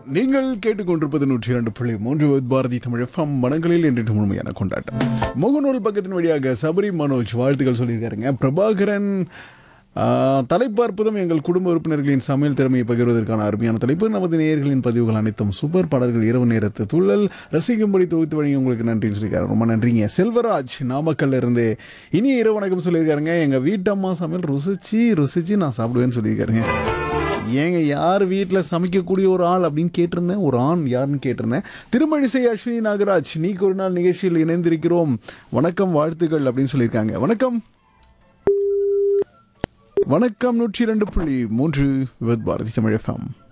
நீங்கள் கேட்டுக்கொண்டிருப்பது நூற்றி இரண்டு புள்ளி மூன்று பாரதி தமிழ் எஃப்எம் மனங்களில் என்று முழுமையான கொண்டாட்டம் முகநூல் பக்கத்தின் வழியாக சபரி மனோஜ் வாழ்த்துக்கள் சொல்லியிருக்காருங்க பிரபாகரன் ஆ, தலைப்பு அற்புதம் எங்கள் குடும்ப உறுப்பினர்களின் சமையல் திறமையை பகிர்வதற்கான அருமையான தலைப்பு நமது நேயர்களின் பதிவுகள் அனைத்தும் சூப்பர் பாடல்கள் இரவு நேரத்து துள்ளல் ரசிக்கும்படி தொகுத்து வழங்கி உங்களுக்கு நன்றின்னு சொல்லியிருக்காரு ரொம்ப நன்றிங்க செல்வராஜ் நாமக்கல்ல இருந்து இனிய இரவு வணக்கம் சொல்லியிருக்காருங்க எங்கள் வீட்டம்மா சமையல் ருசிச்சு ருசிச்சு நான் சாப்பிடுவேன்னு சொல்லியிருக்காருங்க ஏங்க யார் வீட்டில் சமைக்கக்கூடிய ஒரு ஆள் அப்படின்னு கேட்டிருந்தேன் ஒரு ஆண் யாருன்னு கேட்டிருந்தேன் திருமழிசை அஸ்வினி நாகராஜ் நீக்கு ஒரு நாள் நிகழ்ச்சியில் இணைந்திருக்கிறோம் வணக்கம் வாழ்த்துக்கள் அப்படின்னு சொல்லியிருக்காங்க வணக்கம் வணக்கம் நூற்றி இரண்டு புள்ளி மூன்று விவத் பாரதி தமிழ் எஃப்எம்